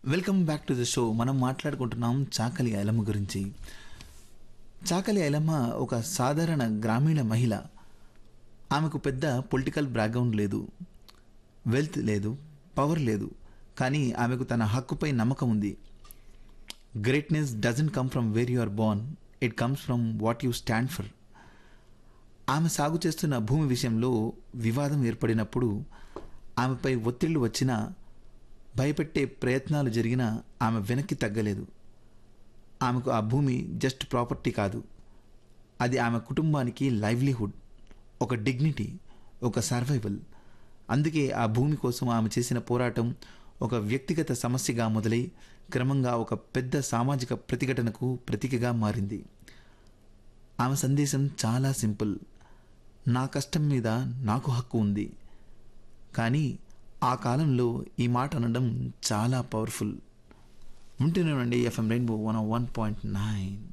welcome back to the show మనం మాట్లాడుకుంటున్నాం చాకలి ఐలమ్మ గురించి చాకలి ఐలమ్మ ఒక సాధారణ గ్రామీణ మహిళ ఆమెకు పెద్ద పొలిటికల్ బ్యాక్గ్రౌండ్ లేదు వెల్త్ లేదు పవర్ లేదు కానీ ఆమెకు తన హక్కుపై నమ్మకం ఉంది greatness doesn't come from where you are born it comes from what you stand for ఆమె సాగు చేస్తున్న భూమి విషయంలో వివాదం ఏర్పడినప్పుడు ఆమెపై ఒత్తిళ్లు వచ్చినా భయపెట్టే ప్రయత్నాలు జరిగినా ఆమె వెనక్కి తగ్గలేదు ఆమెకు ఆ భూమి జస్ట్ ప్రాపర్టీ కాదు అది ఆమె కుటుంబానికి లైవ్లీహుడ్ ఒక డిగ్నిటీ ఒక సర్వైవల్ అందుకే ఆ భూమి కోసం ఆమె చేసిన పోరాటం ఒక వ్యక్తిగత సమస్యగా మొదలై క్రమంగా ఒక పెద్ద సామాజిక ప్రతిఘటనకు ప్రతీకగా మారింది ఆమె సందేశం చాలా సింపుల్ నా కష్టం మీద నాకు హక్కు ఉంది కానీ ఆ కాలంలో ఈ మాట అనడం చాలా పవర్ఫుల్ ఉంటూనే ఉండండి FM Rainbow one one point nine